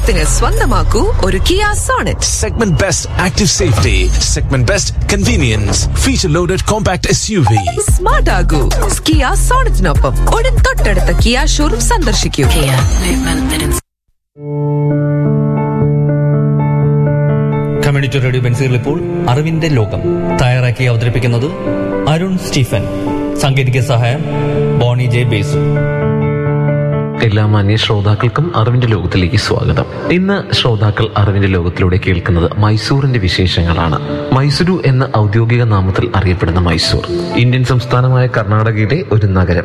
ലോകത്തിന് സ്വന്തമാക്കൂ ഒരു Kia Sonet Segment Best Active Safety, Segment Best Convenience, Feature Loaded Compact SUV. Smart ആകൂ Kia സോണറ്റിനൊപ്പം ഉടൻ തൊട്ടടുത്ത കിയ ഷോറൂം സന്ദർശിക്കൂ Kia, movement that inspires. Community radio ബെൻസിൽ ഇപ്പോൾ അറിവിന്റെ ലോകം തയ്യാറാക്കി അവതരിപ്പിക്കുന്നത് അരുൺ സ്റ്റീഫൻ സാങ്കേതിക സഹായം ബോണി ജെ ബേസു എല്ലാ മാന്യ ശ്രോതാക്കൾക്കും അറിവിന്റെ ലോകത്തിലേക്ക് സ്വാഗതം ഇന്ന് ശ്രോതാക്കൾ അറിവിന്റെ ലോകത്തിലൂടെ കേൾക്കുന്നത് മൈസൂറിന്റെ വിശേഷങ്ങളാണ് മൈസൂരു എന്ന ഔദ്യോഗിക നാമത്തിൽ അറിയപ്പെടുന്ന മൈസൂർ ഇന്ത്യൻ സംസ്ഥാനമായ കർണാടകയിലെ ഒരു നഗരം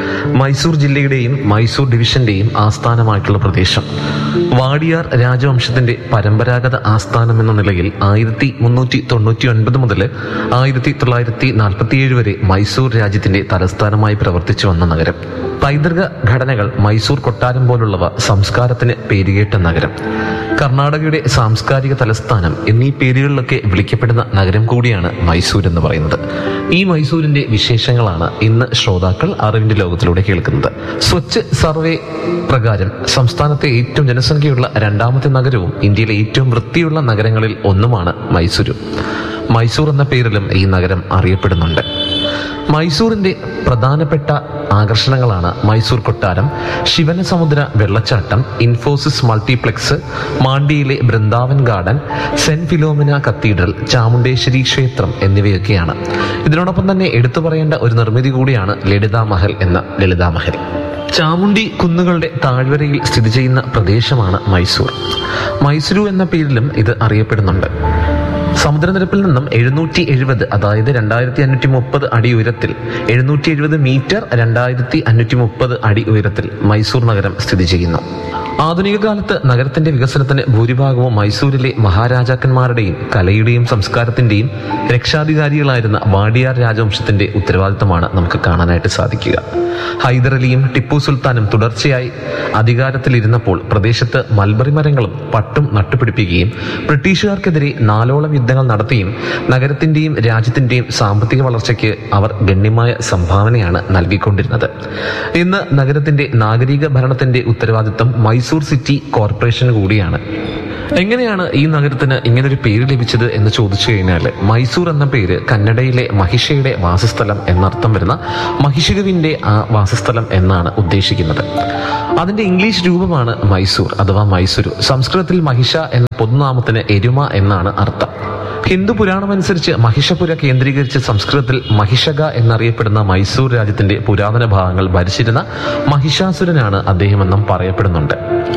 മൈസൂർ ജില്ലയുടെയും മൈസൂർ ഡിവിഷന്റെയും ആസ്ഥാനമായിട്ടുള്ള പ്രദേശം വാടിയാർ രാജവംശത്തിന്റെ പരമ്പരാഗത ആസ്ഥാനം എന്ന നിലയിൽ ആയിരത്തി മുന്നൂറ്റി തൊണ്ണൂറ്റി ഒൻപത് മുതൽ ആയിരത്തി തൊള്ളായിരത്തി നാൽപ്പത്തിയേഴ് വരെ മൈസൂർ രാജ്യത്തിന്റെ തലസ്ഥാനമായി പ്രവർത്തിച്ചു വന്ന നഗരം പൈതൃക ഘടനകൾ മൈസൂർ കൊട്ടാരം പോലുള്ളവ സംസ്കാരത്തിന് പേരുകേട്ട നഗരം കർണാടകയുടെ സാംസ്കാരിക തലസ്ഥാനം എന്നീ പേരുകളിലൊക്കെ വിളിക്കപ്പെടുന്ന നഗരം കൂടിയാണ് മൈസൂർ എന്ന് പറയുന്നത് ഈ മൈസൂരിന്റെ വിശേഷങ്ങളാണ് ഇന്ന് ശ്രോതാക്കൾ അറിവിന്റെ ലോകത്തിലൂടെ കേൾക്കുന്നത് സ്വച്ഛ് സർവേ പ്രകാരം സംസ്ഥാനത്തെ ഏറ്റവും ജനസംഖ്യയുള്ള രണ്ടാമത്തെ നഗരവും ഇന്ത്യയിലെ ഏറ്റവും വൃത്തിയുള്ള നഗരങ്ങളിൽ ഒന്നുമാണ് മൈസൂരു മൈസൂർ എന്ന പേരിലും ഈ നഗരം അറിയപ്പെടുന്നുണ്ട് മൈസൂറിന്റെ പ്രധാനപ്പെട്ട ആകർഷണങ്ങളാണ് മൈസൂർ കൊട്ടാരം ശിവനസമുദ്ര വെള്ളച്ചാട്ടം ഇൻഫോസിസ് മൾട്ടിപ്ലക്സ് മാണ്ടിയിലെ Brindavan garden Saint Philomena cathedral Chamundeshwari ക്ഷേത്രം എന്നിവയൊക്കെയാണ് ഇതിനോടൊപ്പം തന്നെ എടുത്തു പറയേണ്ട ഒരു നിർമ്മിതി കൂടിയാണ് ലളിതാ മഹൽ എന്ന ലളിതാ മഹൽ ചാമുണ്ടി കുന്നുകളുടെ താഴ്വരയിൽ സ്ഥിതി ചെയ്യുന്ന പ്രദേശമാണ് മൈസൂർ മൈസൂരു എന്ന പേരിലും ഇത് അറിയപ്പെടുന്നുണ്ട് സമുദ്രനിരപ്പിൽ നിന്നും എഴുന്നൂറ്റി എഴുപത് അതായത് രണ്ടായിരത്തി അഞ്ഞൂറ്റി മുപ്പത് അടി ഉയരത്തിൽ എഴുന്നൂറ്റി എഴുപത് മീറ്റർ രണ്ടായിരത്തി അഞ്ഞൂറ്റി മുപ്പത് അടി ഉയരത്തിൽ മൈസൂർ നഗരം സ്ഥിതി ചെയ്യുന്നു ആധുനിക കാലത്ത് നഗരത്തിന്റെ വികസനത്തിന് ഭൂരിഭാഗവും മൈസൂരിലെ മഹാരാജാക്കന്മാരുടെയും കലയുടെയും സംസ്കാരത്തിന്റെയും രക്ഷാധികാരികളായിരുന്ന വാടിയാർ രാജവംശത്തിന്റെ ഉത്തരവാദിത്തമാണ് നമുക്ക് കാണാനായിട്ട് സാധിക്കുക ഹൈദരലിയും ടിപ്പു സുൽത്താനും തുടർച്ചയായി അധികാരത്തിലിരുന്നപ്പോൾ പ്രദേശത്ത് മൽബറി മരങ്ങളും പട്ടും നട്ടുപിടിപ്പിക്കുകയും ബ്രിട്ടീഷുകാർക്കെതിരെ നാലോളം യുദ്ധങ്ങൾ നടത്തിയും നഗരത്തിന്റെയും രാജ്യത്തിന്റെയും സാമ്പത്തിക വളർച്ചയ്ക്ക് അവർ ഗണ്യമായ സംഭാവനയാണ് നൽകിക്കൊണ്ടിരുന്നത് ഇന്ന് നഗരത്തിന്റെ നാഗരിക ഭരണത്തിന്റെ ഉത്തരവാദിത്തം മൈസൂർ സിറ്റി കോർപ്പറേഷന് കൂടിയാണ് എങ്ങനെയാണ് ഈ നഗരത്തിന് ഇങ്ങനൊരു പേര് ലഭിച്ചത് എന്ന് ചോദിച്ചു കഴിഞ്ഞാൽ മൈസൂർ എന്ന പേര് കന്നഡയിലെ മഹിഷയുടെ വാസസ്ഥലം എന്നർത്ഥം വരുന്ന മഹിഷികവിന്റെ ആ വാസസ്ഥലം എന്നാണ് ഉദ്ദേശിക്കുന്നത് അതിന്റെ ഇംഗ്ലീഷ് രൂപമാണ് മൈസൂർ അഥവാ മൈസൂരു സംസ്കൃതത്തിൽ മഹിഷ എന്ന പൊതുനാമത്തിന് എരുമ എന്നാണ് അർത്ഥം ഹിന്ദു പുരാണമനുസരിച്ച് മഹിഷപുര കേന്ദ്രീകരിച്ച് സംസ്കൃതത്തിൽ മഹിഷക എന്നറിയപ്പെടുന്ന മൈസൂർ രാജ്യത്തിന്റെ പുരാതന ഭാഗങ്ങൾ ഭരിച്ചിരുന്ന മഹിഷാസുരനാണ് അദ്ദേഹമെന്നും പറയപ്പെടുന്നുണ്ട്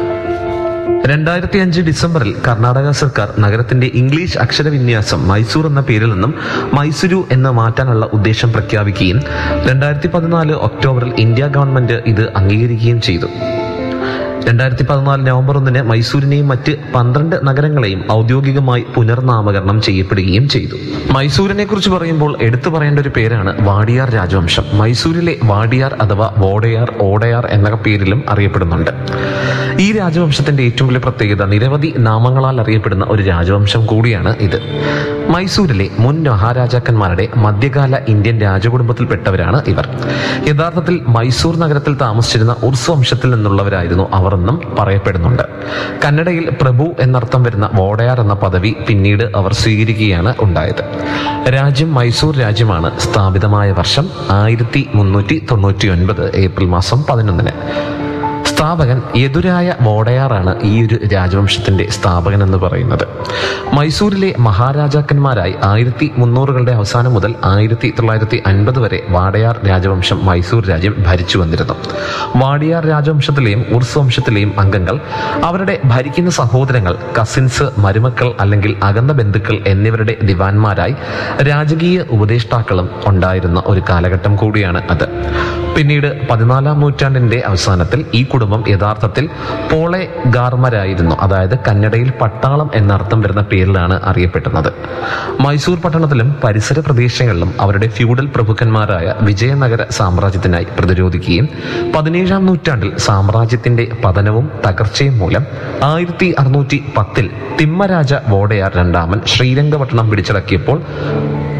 രണ്ടായിരത്തി അഞ്ച് ഡിസംബറിൽ കർണാടക സർക്കാർ നഗരത്തിന്റെ ഇംഗ്ലീഷ് അക്ഷരവിന്യാസം മൈസൂർ എന്ന പേരിൽ നിന്നും മൈസൂരു എന്ന് മാറ്റാനുള്ള ഉദ്ദേശം പ്രഖ്യാപിക്കുകയും രണ്ടായിരത്തി പതിനാല് ഒക്ടോബറിൽ ഇന്ത്യ ഗവൺമെന്റ് ഇത് അംഗീകരിക്കുകയും ചെയ്തു രണ്ടായിരത്തി പതിനാല് നവംബർ ഒന്നിന് മൈസൂരിനെയും മറ്റ് പന്ത്രണ്ട് നഗരങ്ങളെയും ഔദ്യോഗികമായി പുനർനാമകരണം ചെയ്യപ്പെടുകയും ചെയ്തു മൈസൂരിനെ കുറിച്ച് പറയുമ്പോൾ എടുത്തു പറയേണ്ട ഒരു പേരാണ് വാടിയാർ രാജവംശം മൈസൂരിലെ വാടിയാർ അഥവാ വോഡയാർ ഓടയാർ എന്ന പേരിലും അറിയപ്പെടുന്നുണ്ട് ഈ രാജവംശത്തിന്റെ ഏറ്റവും വലിയ പ്രത്യേകത നിരവധി നാമങ്ങളാൽ അറിയപ്പെടുന്ന ഒരു രാജവംശം കൂടിയാണ് ഇത് മൈസൂരിലെ മുൻ മഹാരാജാക്കന്മാരുടെ മധ്യകാല ഇന്ത്യൻ രാജകുടുംബത്തിൽപ്പെട്ടവരാണ് ഇവർ യഥാർത്ഥത്തിൽ മൈസൂർ നഗരത്തിൽ താമസിച്ചിരുന്ന ഉർസ് വംശത്തിൽ നിന്നുള്ളവരായിരുന്നു അവർ എന്നും പറയപ്പെടുന്നുണ്ട് കന്നഡയിൽ പ്രഭു എന്നർത്ഥം വരുന്ന വോഡയാർ എന്ന പദവി പിന്നീട് അവർ സ്വീകരിക്കുകയാണ് ഉണ്ടായത് രാജ്യം മൈസൂർ രാജ്യമാണ് സ്ഥാപിതമായ വർഷം ആയിരത്തി മുന്നൂറ്റി തൊണ്ണൂറ്റി ഒൻപത് ഏപ്രിൽ മാസം പതിനൊന്നിന് സ്ഥാപകൻ യദുരായ വോഡയാറാണ് ഈ ഒരു രാജവംശത്തിന്റെ സ്ഥാപകൻ എന്ന് പറയുന്നത് മൈസൂരിലെ മഹാരാജാക്കന്മാരായി ആയിരത്തി മുന്നൂറുകളുടെ അവസാനം മുതൽ ആയിരത്തി തൊള്ളായിരത്തി അൻപത് വരെ വാടയാർ രാജവംശം മൈസൂർ രാജ്യം ഭരിച്ചു വന്നിരുന്നു വാടിയാർ രാജവംശത്തിലെയും ഉർസ് വംശത്തിലെയും അംഗങ്ങൾ അവരുടെ ഭരിക്കുന്ന സഹോദരങ്ങൾ കസിൻസ് മരുമക്കൾ അല്ലെങ്കിൽ അകന്ന ബന്ധുക്കൾ എന്നിവരുടെ ദിവാൻമാരായി രാജകീയ ഉപദേഷ്ടാക്കളും ഉണ്ടായിരുന്ന ഒരു കാലഘട്ടം കൂടിയാണ് അത് പിന്നീട് പതിനാലാം നൂറ്റാണ്ടിന്റെ അവസാനത്തിൽ ഈ കുടുംബം യഥാർത്ഥത്തിൽ പോളെ ഗാർമരായിരുന്നു അതായത് കന്നഡയിൽ പട്ടാളം എന്നർത്ഥം വരുന്ന പേരിലാണ് അറിയപ്പെടുന്നത് മൈസൂർ പട്ടണത്തിലും പരിസര പ്രദേശങ്ങളിലും അവരുടെ ഫ്യൂഡൽ പ്രഭുക്കന്മാരായ വിജയനഗര സാമ്രാജ്യത്തിനായി പ്രതിരോധിക്കുകയും പതിനേഴാം നൂറ്റാണ്ടിൽ സാമ്രാജ്യത്തിന്റെ പതനവും തകർച്ചയും മൂലം ആയിരത്തി അറുന്നൂറ്റി പത്തിൽ തിമ്മരാജ വോഡയാർ രണ്ടാമൻ ശ്രീരംഗപട്ടണം പിടിച്ചടക്കിയപ്പോൾ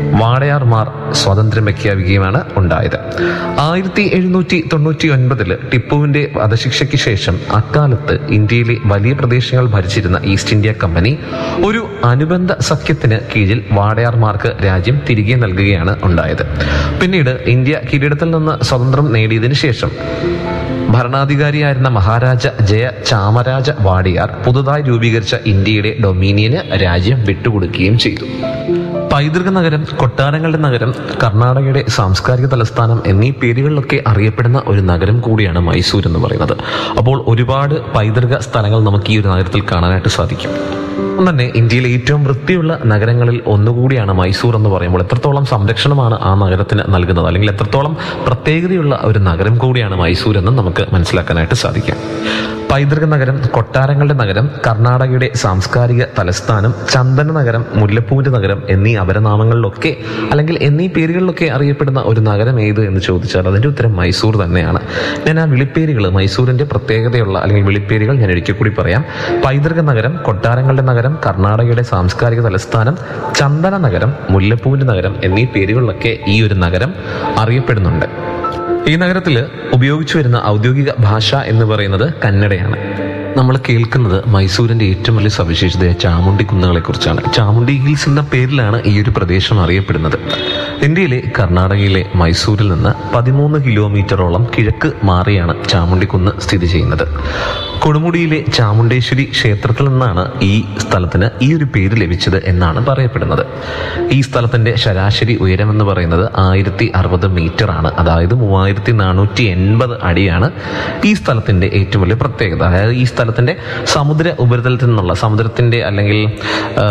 വാടയാർമാർ സ്വാതന്ത്ര്യം പ്രഖ്യാപിക്കുകയുമാണ് ഉണ്ടായത് ആയിരത്തി എഴുന്നൂറ്റി തൊണ്ണൂറ്റി ഒൻപതില് ടിപ്പുവിന്റെ വധശിക്ഷയ്ക്ക് ശേഷം അക്കാലത്ത് ഇന്ത്യയിലെ വലിയ പ്രദേശങ്ങൾ ഭരിച്ചിരുന്ന ഈസ്റ്റ് ഇന്ത്യ കമ്പനി ഒരു അനുബന്ധ സഖ്യത്തിന് കീഴിൽ വാടയാർമാർക്ക് രാജ്യം തിരികെ നൽകുകയാണ് ഉണ്ടായത് പിന്നീട് ഇന്ത്യ കിരീടത്തിൽ നിന്ന് സ്വതന്ത്രം നേടിയതിനു ശേഷം ഭരണാധികാരിയായിരുന്ന മഹാരാജ ജയ ചാമരാജ വാഡിയാർ പുതുതായി രൂപീകരിച്ച ഇന്ത്യയുടെ ഡൊമീനിയന് രാജ്യം വിട്ടുകൊടുക്കുകയും ചെയ്തു പൈതൃക നഗരം കൊട്ടാരങ്ങളുടെ നഗരം കർണാടകയുടെ സാംസ്കാരിക തലസ്ഥാനം എന്നീ പേരുകളിലൊക്കെ അറിയപ്പെടുന്ന ഒരു നഗരം കൂടിയാണ് മൈസൂർ എന്ന് പറയുന്നത് അപ്പോൾ ഒരുപാട് പൈതൃക സ്ഥലങ്ങൾ നമുക്ക് ഈ ഒരു നഗരത്തിൽ കാണാനായിട്ട് സാധിക്കും ഒപ്പം തന്നെ ഇന്ത്യയിലെ ഏറ്റവും വൃത്തിയുള്ള നഗരങ്ങളിൽ ഒന്നുകൂടിയാണ് മൈസൂർ എന്ന് പറയുമ്പോൾ എത്രത്തോളം സംരക്ഷണമാണ് ആ നഗരത്തിന് നൽകുന്നത് അല്ലെങ്കിൽ എത്രത്തോളം പ്രത്യേകതയുള്ള ഒരു നഗരം കൂടിയാണ് മൈസൂർ എന്ന് നമുക്ക് മനസ്സിലാക്കാനായിട്ട് സാധിക്കും പൈതൃക നഗരം കൊട്ടാരങ്ങളുടെ നഗരം കർണാടകയുടെ സാംസ്കാരിക തലസ്ഥാനം ചന്ദന നഗരം മുല്ലപ്പൂവിന്റെ നഗരം എന്നീ അപരനാമങ്ങളിലൊക്കെ അല്ലെങ്കിൽ എന്നീ പേരുകളിലൊക്കെ അറിയപ്പെടുന്ന ഒരു നഗരം ഏത് എന്ന് ചോദിച്ചാൽ അതിന്റെ ഉത്തരം മൈസൂർ തന്നെയാണ് ഞാൻ ആ വിളിപ്പേരുകൾ മൈസൂരിന്റെ പ്രത്യേകതയുള്ള അല്ലെങ്കിൽ വിളിപ്പേരുകൾ ഞാൻ ഒരിക്കൽ കൂടി പറയാം പൈതൃക നഗരം കൊട്ടാരങ്ങളുടെ നഗരം കർണാടകയുടെ സാംസ്കാരിക തലസ്ഥാനം ചന്ദന നഗരം മുല്ലപ്പൂവിന്റെ നഗരം എന്നീ പേരുകളിലൊക്കെ ഈ ഒരു നഗരം അറിയപ്പെടുന്നുണ്ട് ഈ നഗരത്തിൽ ഉപയോഗിച്ചു വരുന്ന ഔദ്യോഗിക ഭാഷ എന്ന് പറയുന്നത് കന്നഡയാണ് നമ്മൾ കേൾക്കുന്നത് മൈസൂരിന്റെ ഏറ്റവും വലിയ സവിശേഷതയായ ചാമുണ്ടി കുന്നുകളെ കുറിച്ചാണ് ചാമുണ്ടി ഹിൽസ് എന്ന പേരിലാണ് ഈ ഒരു പ്രദേശം അറിയപ്പെടുന്നത് ഇന്ത്യയിലെ കർണാടകയിലെ മൈസൂരിൽ നിന്ന് പതിമൂന്ന് കിലോമീറ്ററോളം കിഴക്ക് മാറിയാണ് ചാമുണ്ടി കുന്ന് സ്ഥിതി ചെയ്യുന്നത് കൊടുമുടിയിലെ ചാമുണ്ടേശ്വരി ക്ഷേത്രത്തിൽ നിന്നാണ് ഈ സ്ഥലത്തിന് ഈ ഒരു പേര് ലഭിച്ചത് എന്നാണ് പറയപ്പെടുന്നത് ഈ സ്ഥലത്തിന്റെ ശരാശരി ഉയരം എന്ന് പറയുന്നത് ആയിരത്തി അറുപത് മീറ്റർ ആണ് അതായത് മൂവായിരത്തി നാനൂറ്റി എൺപത് അടിയാണ് ഈ സ്ഥലത്തിന്റെ ഏറ്റവും വലിയ പ്രത്യേകത അതായത് ഈ സ്ഥലത്തിന്റെ സമുദ്ര ഉപരിതലത്തിൽ നിന്നുള്ള സമുദ്രത്തിന്റെ അല്ലെങ്കിൽ ആ,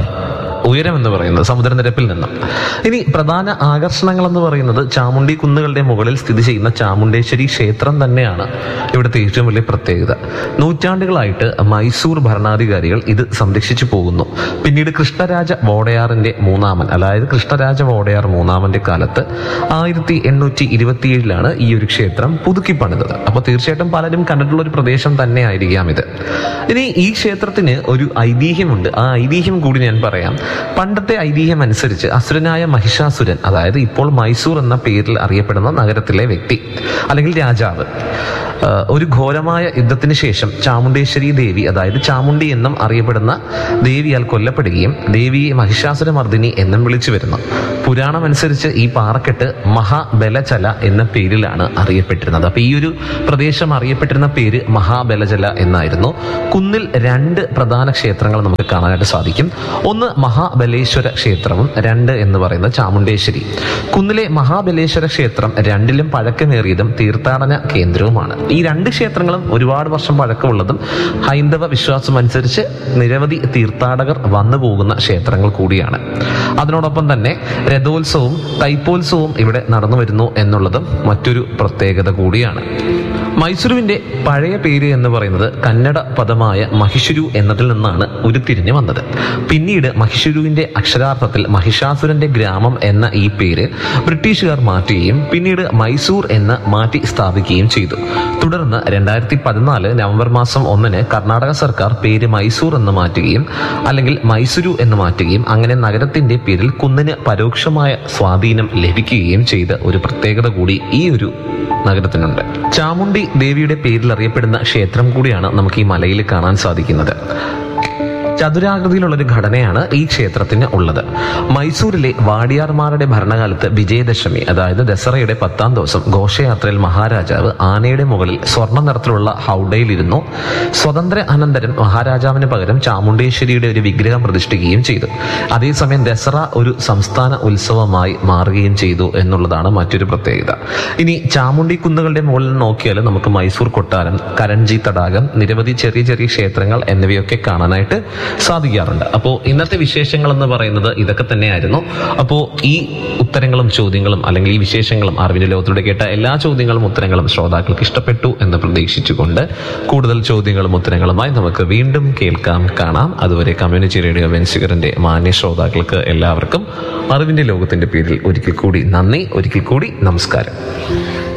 ഉയരം എന്ന് പറയുന്നത് സമുദ്രനിരപ്പിൽ നിന്നും ഇനി പ്രധാന ആകർഷണങ്ങൾ എന്ന് പറയുന്നത് ചാമുണ്ടി കുന്നുകളുടെ മുകളിൽ സ്ഥിതി ചെയ്യുന്ന ചാമുണ്ടേശ്വരി ക്ഷേത്രം തന്നെയാണ് ഇവിടുത്തെ ഏറ്റവും വലിയ പ്രത്യേകത നൂറ്റാണ്ടുകളായിട്ട് മൈസൂർ ഭരണാധികാരികൾ ഇത് സംരക്ഷിച്ചു പോകുന്നു പിന്നീട് കൃഷ്ണരാജ വോഡയാറിന്റെ മൂന്നാമൻ അതായത് കൃഷ്ണരാജ വോഡയാർ മൂന്നാമന്റെ കാലത്ത് ആയിരത്തി എണ്ണൂറ്റി ഇരുപത്തിയേഴിലാണ് ഈ ഒരു ക്ഷേത്രം പുതുക്കി പണിതത് അപ്പൊ തീർച്ചയായിട്ടും പലരും കണ്ടിട്ടുള്ള ഒരു പ്രദേശം തന്നെ ആയിരിക്കാം ഇത് ഇനി ഈ ക്ഷേത്രത്തിന് ഒരു ഐതിഹ്യമുണ്ട് ആ ഐതിഹ്യം കൂടി ഞാൻ പറയാം പണ്ടത്തെ ഐതിഹ്യം അനുസരിച്ച് അസുരനായ മഹിഷാസുരൻ അതായത് ഇപ്പോൾ മൈസൂർ എന്ന പേരിൽ അറിയപ്പെടുന്ന നഗരത്തിലെ വ്യക്തി അല്ലെങ്കിൽ രാജാവ് ആ, ഒരു ഘോരമായ യുദ്ധത്തിന് ശേഷം ചാമുണ്ടേശ്വരി ദേവി അതായത് ചാമുണ്ടി എന്നും അറിയപ്പെടുന്ന ദേവിയാൽ കൊല്ലപ്പെടുകയും ദേവിയെ മഹിഷാസുരമർദ്ദിനി എന്നും വിളിച്ചു വരുന്നു പുരാണം അനുസരിച്ച് ഈ പാറക്കെട്ട് മഹാബലചല എന്ന പേരിലാണ് അറിയപ്പെട്ടിരുന്നത് അപ്പൊ ഈ ഒരു പ്രദേശം അറിയപ്പെട്ടിരുന്ന പേര് മഹാബലജല എന്നായിരുന്നു കുന്നിൽ രണ്ട് പ്രധാന ക്ഷേത്രങ്ങൾ നമുക്ക് കാണാനായിട്ട് സാധിക്കും ഒന്ന് മഹാബലേശ്വര ക്ഷേത്രവും രണ്ട് എന്ന് പറയുന്നത് ചാമുണ്ടേശ്വരി കുന്നിലെ മഹാബലേശ്വര ക്ഷേത്രം രണ്ടിലും പഴക്കമേറിയതും തീർത്ഥാടന കേന്ദ്രവുമാണ് ഈ രണ്ട് ക്ഷേത്രങ്ങളും ഒരുപാട് വർഷം പഴക്കമുള്ളതും ഹൈന്ദവ വിശ്വാസം അനുസരിച്ച് നിരവധി തീർത്ഥാടകർ വന്നു പോകുന്ന ക്ഷേത്രങ്ങൾ കൂടിയാണ് അതിനോടൊപ്പം തന്നെ രഥോത്സവവും തൈപ്പോത്സവവും ഇവിടെ നടന്നു വരുന്നു എന്നുള്ളതും മറ്റൊരു പ്രത്യേകത കൂടിയാണ് മൈസൂരുവിന്റെ പഴയ പേര് എന്ന് പറയുന്നത് കന്നഡ പദമായ മഹിഷുരു എന്നതിൽ നിന്നാണ് ഉരുത്തിരിഞ്ഞു വന്നത് പിന്നീട് മഹിഷുരുവിന്റെ അക്ഷരാർത്ഥത്തിൽ മഹിഷാസുരന്റെ ഗ്രാമം എന്ന ഈ പേര് ബ്രിട്ടീഷുകാർ മാറ്റുകയും പിന്നീട് മൈസൂർ എന്ന് മാറ്റി സ്ഥാപിക്കുകയും ചെയ്തു തുടർന്ന് രണ്ടായിരത്തി പതിനാല് നവംബർ മാസം ഒന്നിന് കർണാടക സർക്കാർ പേര് മൈസൂർ എന്ന് മാറ്റുകയും അല്ലെങ്കിൽ മൈസൂരു എന്ന് മാറ്റുകയും അങ്ങനെ നഗരത്തിന്റെ പേരിൽ കുന്നിന് പരോക്ഷമായ സ്വാധീനം ലഭിക്കുകയും ചെയ്ത ഒരു പ്രത്യേകത കൂടി ഈ ഒരു നഗരത്തിനുണ്ട് ചാമുണ്ടി ദേവിയുടെ പേരിൽ അറിയപ്പെടുന്ന ക്ഷേത്രം കൂടിയാണ് നമുക്ക് ഈ മലയിൽ കാണാൻ സാധിക്കുന്നത് ചതുരാകൃതിയിലുള്ള ഒരു ഘടനയാണ് ഈ ക്ഷേത്രത്തിന് ഉള്ളത് മൈസൂരിലെ വാടിയാർമാരുടെ ഭരണകാലത്ത് വിജയദശമി അതായത് ദസറയുടെ പത്താം ദിവസം ഘോഷയാത്രയിൽ മഹാരാജാവ് ആനയുടെ മുകളിൽ സ്വർണ്ണ നിറത്തിലുള്ള ഹൗഡയിലിരുന്നു സ്വതന്ത്ര അനന്തരം മഹാരാജാവിന് പകരം ചാമുണ്ടേശ്വരിയുടെ ഒരു വിഗ്രഹം പ്രതിഷ്ഠിക്കുകയും ചെയ്തു അതേസമയം ദസറ ഒരു സംസ്ഥാന ഉത്സവമായി മാറുകയും ചെയ്തു എന്നുള്ളതാണ് മറ്റൊരു പ്രത്യേകത ഇനി ചാമുണ്ടി കുന്നുകളുടെ മുകളിൽ നോക്കിയാൽ നമുക്ക് മൈസൂർ കൊട്ടാരം കരൺജി തടാകം നിരവധി ചെറിയ ചെറിയ ക്ഷേത്രങ്ങൾ എന്നിവയൊക്കെ കാണാനായിട്ട് സാധിക്കാറുണ്ട് അപ്പോൾ ഇന്നത്തെ വിശേഷങ്ങൾ എന്ന് പറയുന്നത് ഇതൊക്കെ തന്നെയായിരുന്നു അപ്പോൾ ഈ ഉത്തരങ്ങളും ചോദ്യങ്ങളും അല്ലെങ്കിൽ ഈ വിശേഷങ്ങളും അറിവിന്റെ ലോകത്തിലൂടെ കേട്ട എല്ലാ ചോദ്യങ്ങളും ഉത്തരങ്ങളും ശ്രോതാക്കൾക്ക് ഇഷ്ടപ്പെട്ടു എന്ന് പ്രതീക്ഷിച്ചുകൊണ്ട് കൂടുതൽ ചോദ്യങ്ങളും ഉത്തരങ്ങളുമായി നമുക്ക് വീണ്ടും കേൾക്കാം കാണാം അതുവരെ കമ്മ്യൂണിറ്റി റേഡിയോ വെൻസിഗറിന്റെ മാന്യ ശ്രോതാക്കൾക്ക് എല്ലാവർക്കും അറിവിന്റെ ലോകത്തിന്റെ പേരിൽ ഒരിക്കൽ കൂടി നന്ദി ഒരിക്കൽ കൂടി നമസ്കാരം